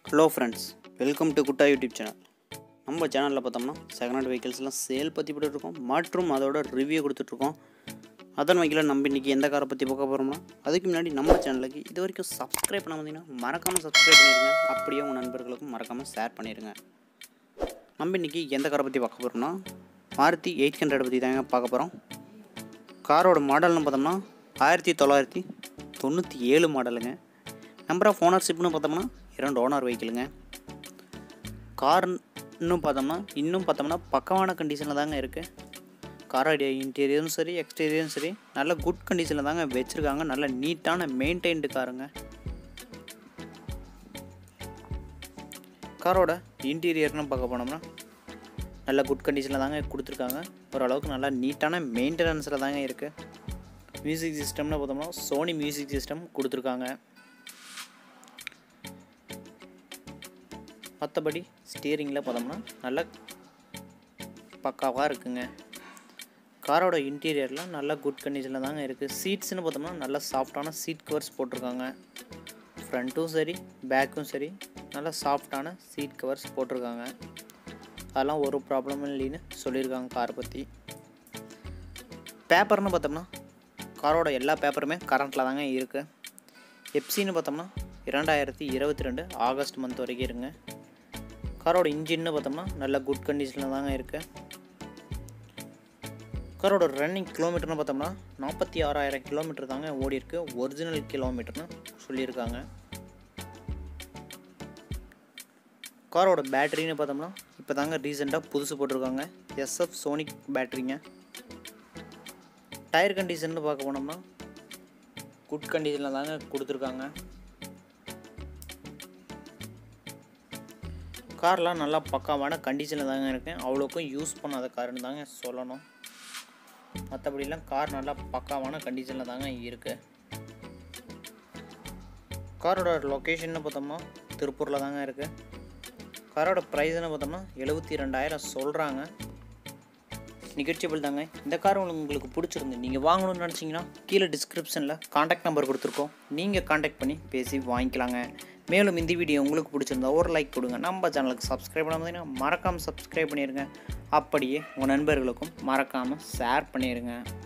hello friends welcome to குட்டா YouTube channel நம்ம சேனலில் பார்த்தோம்னா செகண்ட் ஹேண்ட் வெஹிக்கிள்ஸ்லாம் சேல் பற்றி போட்டுட்ருக்கோம் மற்றும் அதோட ரிவ்யூ கொடுத்துட்ருக்கோம் அதன் வகையில் நம்ம இன்றைக்கி எந்த காரை பற்றி பார்க்க போகிறோம்னா அதுக்கு முன்னாடி நம்ம சேனலுக்கு இது வரைக்கும் சப்ஸ்கிரைப் பண்ண வந்தீங்கன்னா மறக்காமல் சப்ஸ்கிரைப் பண்ணிடுங்க அப்படியே உங்கள் நண்பர்களுக்கும் மறக்காமல் ஷேர் பண்ணிடுங்க நம்ம இன்றைக்கி எந்த காரை பற்றி பார்க்க போகிறோம்னா மாருதி எயிட் ஹண்ட்ரட் பற்றி தாங்க பார்க்க போகிறோம் காரோட மாடல்னு பார்த்தோம்னா ஆயிரத்தி தொள்ளாயிரத்தி தொண்ணூற்றி ஏழு மாடலுங்க நம்பர் ஆஃப் ஓனர்ஷிப்னு பார்த்தோம்னா இரண்டு ஓனர் வெஹிக்கிளுங்க கார் இன்னும் பார்த்தோம்னா இன்னும் பார்த்தோம்னா பக்கமான கண்டிஷனில் தாங்க இருக்குது காரோட இன்டீரியரும் சரி எக்ஸ்டீரியரும் சரி நல்ல குட் கண்டிஷனில் தாங்க வச்சுருக்காங்க நல்ல நீட்டான மெயின்டைன்டு காருங்க காரோட இன்டீரியர்னு பார்க்க போனோம்னா நல்ல குட் கண்டிஷனில் தாங்க கொடுத்துருக்காங்க ஓரளவுக்கு நல்லா நீட்டான மெயின்டெனன்ஸில் தாங்க இருக்குது மியூசிக் சிஸ்டம்னு பார்த்தோம்னா சோனி மியூசிக் சிஸ்டம் கொடுத்துருக்காங்க மற்றபடி ஸ்டியரிங்கில் பார்த்தோம்னா நல்ல பக்காவாக இருக்குங்க காரோட இன்டீரியரில் நல்ல குட் கண்டிஷனில் தாங்க இருக்குது சீட்ஸ்னு பார்த்தோம்னா நல்ல சாஃப்டான சீட் கவர்ஸ் போட்டிருக்காங்க ஃப்ரண்ட்டும் சரி பேக்கும் சரி நல்ல சாஃப்டான சீட் கவர்ஸ் போட்டிருக்காங்க அதெல்லாம் ஒரு ப்ராப்ளமும் இல்லைன்னு சொல்லியிருக்காங்க கார் பற்றி பேப்பர்னு பார்த்தோம்னா காரோட எல்லா பேப்பருமே கரண்ட்டில் தாங்க இருக்குது எப்சின்னு பார்த்தோம்னா இரண்டாயிரத்தி இருபத்தி ரெண்டு ஆகஸ்ட் மந்த் வரைக்கும் இருங்க காரோட இன்ஜின்னு பார்த்தோம்னா நல்ல குட் கண்டிஷனில் தாங்க இருக்குது காரோட ரன்னிங் கிலோமீட்டர்னு பார்த்தோம்னா நாற்பத்தி ஆறாயிரம் கிலோமீட்டர் தாங்க ஓடி இருக்கு ஒரிஜினல் கிலோமீட்டர்னு சொல்லியிருக்காங்க காரோட பேட்டரின்னு பார்த்தோம்னா இப்போ தாங்க ரீசெண்டாக புதுசு போட்டிருக்காங்க எஸ்எஃப் சோனிக் பேட்டரிங்க டயர் கண்டிஷன் பார்க்க போனோம்னா குட் கண்டிஷனில் தாங்க கொடுத்துருக்காங்க கார்லாம் நல்லா பக்காவான கண்டிஷனில் தாங்க இருக்கேன் அவ்வளோக்கும் யூஸ் பண்ணாத காருன்னு தாங்க சொல்லணும் மற்றபடிலாம் கார் நல்லா பக்காவான கண்டிஷனில் தாங்க இருக்குது காரோட லொக்கேஷன்னு பார்த்தோம்னா திருப்பூரில் தாங்க இருக்குது காரோட ப்ரைஸ்னு பார்த்தோம்னா எழுபத்தி ரெண்டாயிரம் சொல்கிறாங்க நிகழ்ச்சியபிள் தாங்க இந்த கார் உங்களுக்கு பிடிச்சிருந்து நீங்கள் வாங்கணும்னு நினச்சிங்கன்னா கீழே டிஸ்கிரிப்ஷனில் காண்டாக்ட் நம்பர் கொடுத்துருக்கோம் நீங்கள் காண்டாக்ட் பண்ணி பேசி வாங்கிக்கலாங்க மேலும் இந்த வீடியோ உங்களுக்கு பிடிச்சிருந்தா ஒரு லைக் கொடுங்க நம்ம சேனலுக்கு சப்ஸ்கிரைப் பண்ணாமல் மறக்காமல் சப்ஸ்கிரைப் பண்ணிடுங்க அப்படியே உங்கள் நண்பர்களுக்கும் மறக்காமல் ஷேர் பண்ணிடுங்க